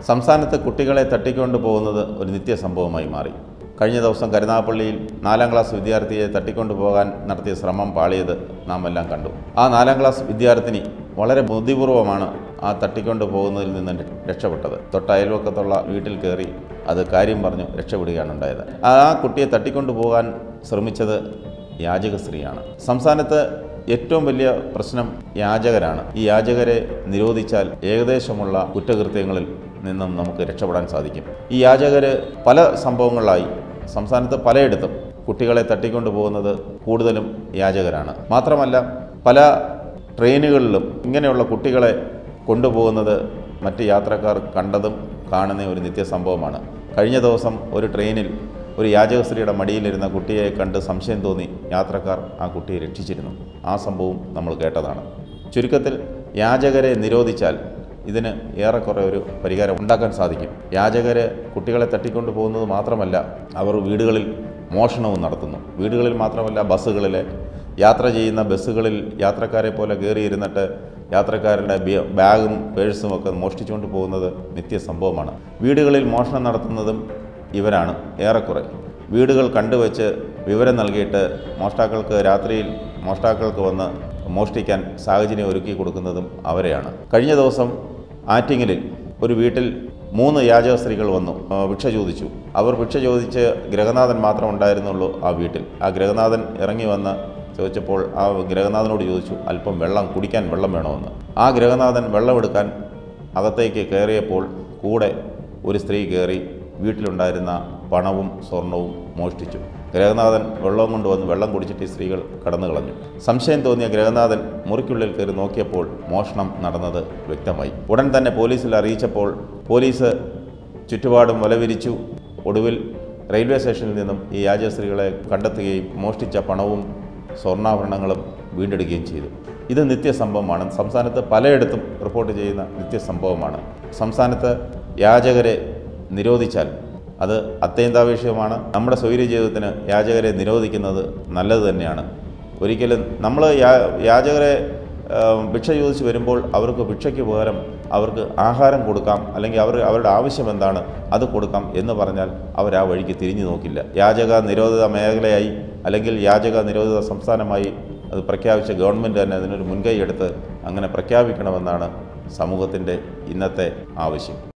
സംസ്ഥാനത്ത് കുട്ടികളെ തട്ടിക്കൊണ്ടു പോകുന്നത് ഒരു നിത്യസംഭവമായി മാറി കഴിഞ്ഞ ദിവസം കരുനാഗപ്പള്ളിയിൽ നാലാം ക്ലാസ് വിദ്യാർത്ഥിയെ തട്ടിക്കൊണ്ടു പോകാൻ നടത്തിയ ശ്രമം പാളിയത് നാം എല്ലാം കണ്ടു ആ നാലാം ക്ലാസ് വിദ്യാർത്ഥിനി വളരെ ബുദ്ധിപൂർവമാണ് ആ തട്ടിക്കൊണ്ടു പോകുന്നതിൽ നിന്ന് രക്ഷപ്പെട്ടത് തൊട്ട അയൽവക്കത്തുള്ള വീട്ടിൽ കയറി അത് കാര്യം പറഞ്ഞു രക്ഷപ്പെടുകയാണ് ഉണ്ടായത് ആ കുട്ടിയെ തട്ടിക്കൊണ്ടു പോകാൻ ശ്രമിച്ചത് യാചക സ്ത്രീയാണ് സംസ്ഥാനത്ത് ഏറ്റവും വലിയ പ്രശ്നം യാചകരാണ് ഈ യാചകരെ നിരോധിച്ചാൽ ഏകദേശമുള്ള കുറ്റകൃത്യങ്ങളിൽ നിന്നും നമുക്ക് രക്ഷപ്പെടാൻ സാധിക്കും ഈ യാചകര് പല സംഭവങ്ങളിലായി സംസ്ഥാനത്ത് പലയിടത്തും കുട്ടികളെ തട്ടിക്കൊണ്ടു പോകുന്നത് കൂടുതലും യാചകരാണ് മാത്രമല്ല പല ട്രെയിനുകളിലും ഇങ്ങനെയുള്ള കുട്ടികളെ കൊണ്ടുപോകുന്നത് മറ്റ് യാത്രക്കാർ കണ്ടതും കാണുന്ന ഒരു നിത്യസംഭവമാണ് കഴിഞ്ഞ ദിവസം ഒരു ട്രെയിനിൽ ഒരു യാചക സ്ത്രീയുടെ മടിയിലിരുന്ന കുട്ടിയെ കണ്ട് സംശയം തോന്നി യാത്രക്കാർ ആ കുട്ടിയെ രക്ഷിച്ചിരുന്നു ആ സംഭവം നമ്മൾ കേട്ടതാണ് ചുരുക്കത്തിൽ യാചകരെ നിരോധിച്ചാൽ ഇതിന് ഏറെക്കുറെ ഒരു പരിഹാരം ഉണ്ടാക്കാൻ സാധിക്കും യാചകര് കുട്ടികളെ തട്ടിക്കൊണ്ടു പോകുന്നത് മാത്രമല്ല അവർ വീടുകളിൽ മോഷണവും നടത്തുന്നു വീടുകളിൽ മാത്രമല്ല ബസ്സുകളിലെ യാത്ര ചെയ്യുന്ന ബസ്സുകളിൽ യാത്രക്കാരെ പോലെ കയറിയിരുന്നിട്ട് യാത്രക്കാരുടെ ബി- ബാഗും പേഴ്സും ഒക്കെ മോഷ്ടിച്ചുകൊണ്ട് പോകുന്നത് നിത്യസംഭവമാണ് വീടുകളിൽ മോഷണം നടത്തുന്നതും ഇവരാണ് ഏറെക്കുറെ വീടുകൾ കണ്ടുവച്ച് വിവരം നൽകിയിട്ട് മോഷ്ടാക്കൾക്ക് രാത്രിയിൽ മോഷ്ടാക്കൾക്ക് വന്ന് മോഷ്ടിക്കാൻ സാഹചര്യം ഒരുക്കി കൊടുക്കുന്നതും അവരെയാണ് കഴിഞ്ഞ ദിവസം ആറ്റിങ്ങലിൽ ഒരു വീട്ടിൽ മൂന്ന് യാചക സ്ത്രീകൾ വന്നു ആ, ഭിക്ഷ ചോദിച്ചു അവർ ഭിക്ഷ ചോദിച്ച് ഗ്രഹനാഥൻ മാത്രം ഉണ്ടായിരുന്നുള്ളൂ ആ വീട്ടിൽ ആ ഗ്രഹനാഥൻ ഇറങ്ങി വന്ന് ചോദിച്ചപ്പോൾ ആ ഗ്രഹനാഥനോട് ചോദിച്ചു അല്പം വെള്ളം കുടിക്കാൻ വെള്ളം വേണമെന്ന് ആ ഗ്രഹനാഥൻ വെള്ളമെടുക്കാൻ അകത്തേക്ക് കയറിയപ്പോൾ കൂടെ ഒരു സ്ത്രീ കയറി വീട്ടിലുണ്ടായിരുന്ന പണവും സ്വർണവും മോഷ്ടിച്ചു ഗ്രഹനാഥൻ വെള്ളവും കൊണ്ടുവന്ന് വെള്ളം കുടിച്ചിട്ട് ഈ സ്ത്രീകൾ കടന്നു കളഞ്ഞു സംശയം തോന്നിയ ഗ്രഹനാഥൻ മുറിക്കുള്ളിൽ കയറി നോക്കിയപ്പോൾ മോഷണം നടന്നത് വ്യക്തമായി ഉടൻ തന്നെ പോലീസിൽ അറിയിച്ചപ്പോൾ പോലീസ് ചുറ്റുപാടും വലവിരിച്ചു ഒടുവിൽ റെയിൽവേ സ്റ്റേഷനിൽ നിന്നും ഈ യാചക സ്ത്രീകളെ കണ്ടെത്തുകയും മോഷ്ടിച്ച പണവും സ്വർണ്ണാഭരണങ്ങളും വീണ്ടെടുക്കുകയും ചെയ്തു ഇത് നിത്യസംഭവമാണ് സംസ്ഥാനത്ത് പലയിടത്തും റിപ്പോർട്ട് ചെയ്യുന്ന നിത്യസംഭവമാണ് സംസ്ഥാനത്ത് യാചകരെ നിരോധിച്ചാൽ അത് അത്യന്താപേക്ഷിതമാണ് നമ്മുടെ സ്വൈര്യ ജീവിതത്തിന് യാചകരെ നിരോധിക്കുന്നത് നല്ലത് തന്നെയാണ് ഒരിക്കലും നമ്മൾ യാ- യാചകരെ ആ, ഭിക്ഷ ചോദിച്ച് വരുമ്പോൾ അവർക്ക് ഭിക്ഷയ്ക്ക് പകരം അവർക്ക് ആഹാരം കൊടുക്കാം അല്ലെങ്കിൽ അവർ അവരുടെ ആവശ്യം എന്താണ് അത് കൊടുക്കാം എന്ന് പറഞ്ഞാൽ അവർ ആ വഴിക്ക് തിരിഞ്ഞു നോക്കില്ല യാചക നിരോധിത മേഖലയായി അല്ലെങ്കിൽ യാചക നിരോധിത സംസ്ഥാനമായി അത് പ്രഖ്യാപിച്ച ഗവൺമെൻറ് തന്നെ അതിനൊരു മുൻകൈ എടുത്ത് അങ്ങനെ പ്രഖ്യാപിക്കണമെന്നാണ് സമൂഹത്തിൻ്റെ ഇന്നത്തെ ആവശ്യം